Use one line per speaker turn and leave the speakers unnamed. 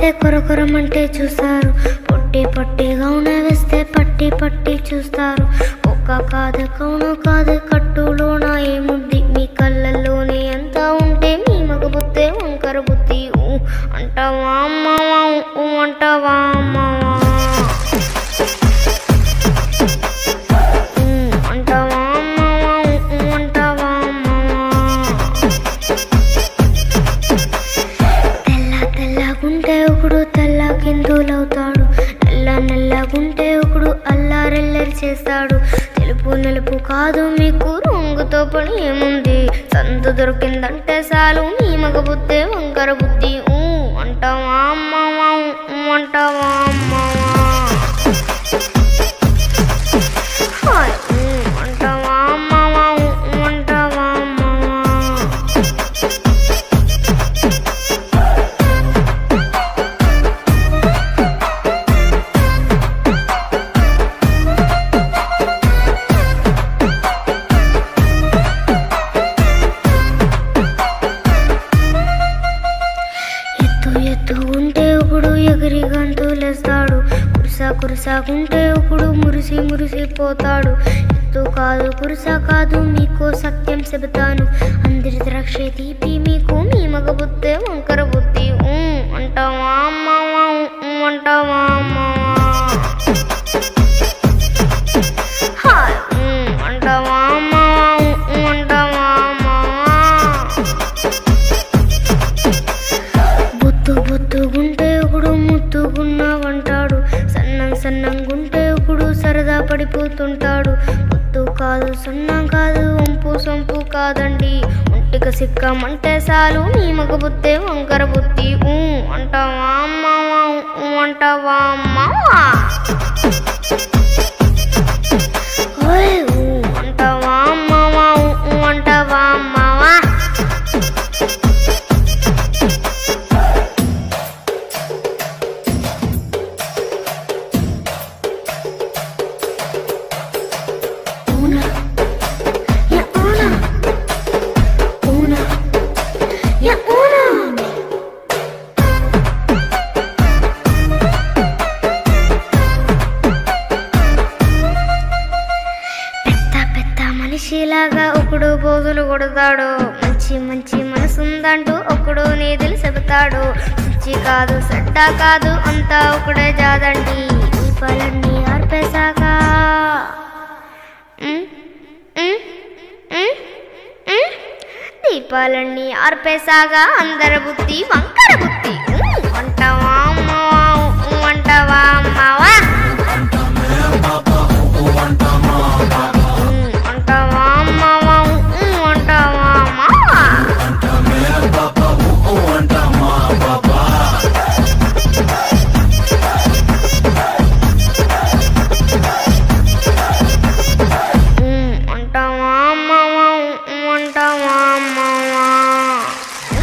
వస్తే కొరకొరమంటే చూస్తారు పొట్టి పొట్టిగా ఉన్న వేస్తే పట్టి పట్టి చూస్తారు ఒక్క కాదు కౌను కాదు కట్టులోన ఏముంది మీ కళ్ళల్లోనే ఎంత ఉంటే మీ మగ బుద్ధే వంకర బుద్ధి ఊ అంటావా అమ్మవా ఊ అంటావా అమ్మవా ఊ అంటావా అమ్మవా ఊ అంటావా అమ్మవా తెల్ల తెల్లగుంటే ఒకడు తెల్ల కిందులవుతాడు నల్ల నల్లగుంటే ఒకడు అల్లారెల్లరి చేస్తాడు తెలుపు నలుపు కాదు మీకు రంగుతో పని ఏముంది సందు దొరికిందంటే చాలు మీ మగ బుద్ధి వంకర బుద్ధి ఊ అంటావా అమ్మవా ఊ అంటావా అమ్మవా హాయ్ ఊ అంటావా అమ్మవా ఊ అంటావా అమ్మవా ఎత్తు ఎత్తు ఉంటే ఒకడు ఎగిరి గంతులేస్తాడు కురుసా కురుసాకుంటే ఒకడు మురిసి మురిసిపోతాడు ఎత్తు కాదు కురుస కాదు మీకు సత్యం చెబుతాను అందరి ద్రాక్ష తీపి మీకు మీ మగ బుద్ధి వంకర బుద్ధి ఊ అంటావా అమ్మవా ఊ అంటావా అమ్మవా హాయ్ ఊ అంటావా అమ్మవా ఊ అంటావా అమ్మవా బొత్తు బొత్తుగుంటే ఒకడు ముత్తుగున్నావంటాడు సన్నం సన్నంగుంటే ఒకడు సరదా పడిపోతుంటాడు బొత్తు కాదు సన్నం కాదు వంపు సొంపు కాదండి ఒంటిక సిక్కమంటే చాలు నీ మగ బుద్ధే వంకర బుద్ధి ఊ అంటావా అమ్మవా ఊ అంటావా అమ్మవా ఓయ్ ఊ అంటావా అమ్మవా ఊ అంటావా అమ్మవా Una, ya una, una, ya una. పెద్ద పెద్ద మనిషిలాగా ఒకడు పోజులు కొడతాడు మంచి మంచి మనసుందంటూ ఒకడు నీతులు చెబుతాడు మంచి కాదు చెడ్డ కాదు అంతా ఒకడే జాదండి దీపాలన్నీ ఆర్పేశాక ఉమ్, ఉమ్, ఉమ్, ఉమ్. దీపాలన్నీ ఆర్పేశాగా అందరి బుద్ధి వంకర బుద్ధి ఉమ్.